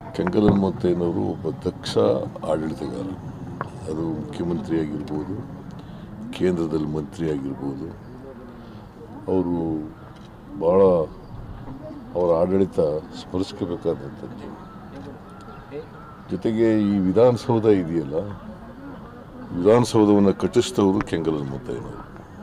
ಕೆಂಗಲ್ ಹನುಮಂತಯ್ಯನವರು ಒಬ್ಬ ದಕ್ಷ ಆಡಳಿತಗಾರ ಅದು ಮುಖ್ಯಮಂತ್ರಿ ಆಗಿರ್ಬೋದು ಕೇಂದ್ರದಲ್ಲಿ ಮಂತ್ರಿ ಆಗಿರ್ಬೋದು ಅವರು ಭಾಳ ಅವರ ಆಡಳಿತ ಸ್ಮರಿಸ್ಕೋಬೇಕಾದಂಥದ್ದು ಜೊತೆಗೆ ಈ ವಿಧಾನಸೌಧ ಇದೆಯಲ್ಲ ವಿಧಾನಸೌಧವನ್ನು ಕಟ್ಟಿಸಿದವರು ಕೆಂಗಲ್ ಹನುಮಂತಯ್ಯನವರು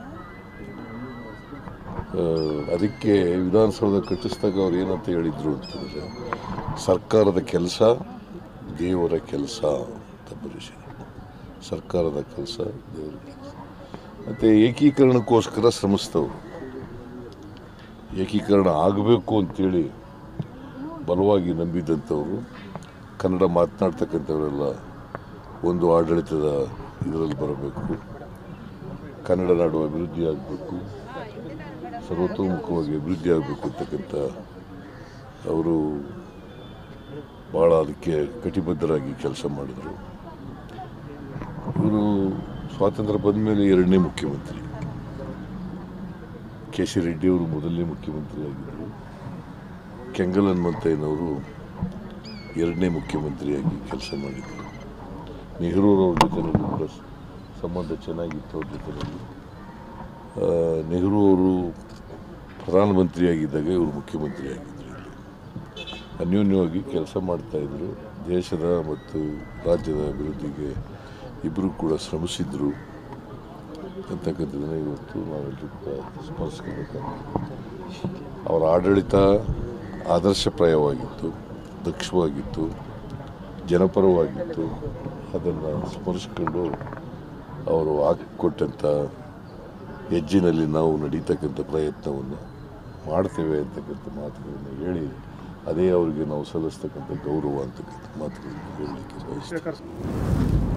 ಆ, ಅದಕ್ಕೆ ವಿಧಾನಸೌಧ ಕಟ್ಟಿಸಿದಾಗ ಅವ್ರು ಏನಂತ ಹೇಳಿದ್ರು ಅಂತಂದರೆ ಸರ್ಕಾರದ ಕೆಲಸ ದೇವರ ಕೆಲಸ ಅಂತ ಬರೆಸಿದ್ರು ಸರ್ಕಾರದ ಕೆಲಸ ದೇವರ ಕೆಲಸ ಮತ್ತು ಏಕೀಕರಣಕ್ಕೋಸ್ಕರ ಶ್ರಮಿಸ್ತವ್ರು ಏಕೀಕರಣ ಆಗಬೇಕು ಅಂತೇಳಿ ಬಲವಾಗಿ ನಂಬಿದಂಥವರು ಕನ್ನಡ ಮಾತನಾಡ್ತಕ್ಕಂಥವರೆಲ್ಲ ಒಂದು ಆಡಳಿತದ ಇದರಲ್ಲಿ ಬರಬೇಕು ಕನ್ನಡ ನಾಡು ಅಭಿವೃದ್ಧಿ ಆಗಬೇಕು ಸರ್ವತೋಮುಖವಾಗಿ ಅಭಿವೃದ್ಧಿ ಆಗಬೇಕು ಅಂತಕ್ಕಂಥ ಅವರು ಭಾಳ ಅದಕ್ಕೆ ಕಟಿಬದ್ಧರಾಗಿ ಕೆಲಸ ಮಾಡಿದರು ಇವರು ಸ್ವಾತಂತ್ರ್ಯ ಬಂದ ಮೇಲೆ ಎರಡನೇ ಮುಖ್ಯಮಂತ್ರಿ ಕೆ ಸಿ ರೆಡ್ಡಿಯವರು ಮೊದಲನೇ ಮುಖ್ಯಮಂತ್ರಿ ಆಗಿದ್ದರು ಕೆಂಗಲ್ ಹನುಮಂತಯ್ಯನವರು ಎರಡನೇ ಮುಖ್ಯಮಂತ್ರಿಯಾಗಿ ಕೆಲಸ ಮಾಡಿದರು ನೆಹರೂರವ್ರ ಜೊತೆಯಲ್ಲಿ ಕೂಡ ಸಂಬಂಧ ಚೆನ್ನಾಗಿತ್ತು ಅವ್ರ ಜೊತೆಯಲ್ಲಿ ಆ, ನೆಹರು ಅವರು ಪ್ರಧಾನಮಂತ್ರಿಯಾಗಿದ್ದಾಗ ಇವರು ಮುಖ್ಯಮಂತ್ರಿ ಆಗಿದ್ದರು ಇಲ್ಲಿ ಅನ್ಯೋನ್ಯವಾಗಿ ಕೆಲಸ ಮಾಡ್ತಾಯಿದ್ರು ದೇಶದ ಮತ್ತು ರಾಜ್ಯದ ಅಭಿವೃದ್ಧಿಗೆ ಇಬ್ಬರು ಕೂಡ ಶ್ರಮಿಸಿದ್ರು ಅಂತಕ್ಕಂಥದ್ದನ್ನು ಇವತ್ತು ನಾವೆಲ್ಲರೂ ಕೂಡ ಸ್ಮರಿಸ್ಕೋಬೇಕಾಗಿದೆ ಅವರ ಆಡಳಿತ ಆದರ್ಶಪ್ರಾಯವಾಗಿತ್ತು ದಕ್ಷವಾಗಿತ್ತು ಜನಪರವಾಗಿತ್ತು ಅದನ್ನು ಸ್ಮರಿಸ್ಕೊಂಡು ಅವರು ಹಾಕಿಕೊಟ್ಟಂಥ ಹೆಜ್ಜಿನಲ್ಲಿ ನಾವು ನಡೀತಕ್ಕಂಥ ಪ್ರಯತ್ನವನ್ನು ಮಾಡ್ತೇವೆ ಅಂತಕ್ಕಂಥ ಮಾತುಗಳನ್ನು ಹೇಳಿ ಅದೇ ಅವರಿಗೆ ನಾವು ಸಲ್ಲಿಸ್ತಕ್ಕಂಥ ಗೌರವ ಅಂತಕ್ಕಂಥ ಮಾತುಗಳನ್ನು ಹೇಳಲಿಕ್ಕೆ ಬಯಸ್ತೀನಿ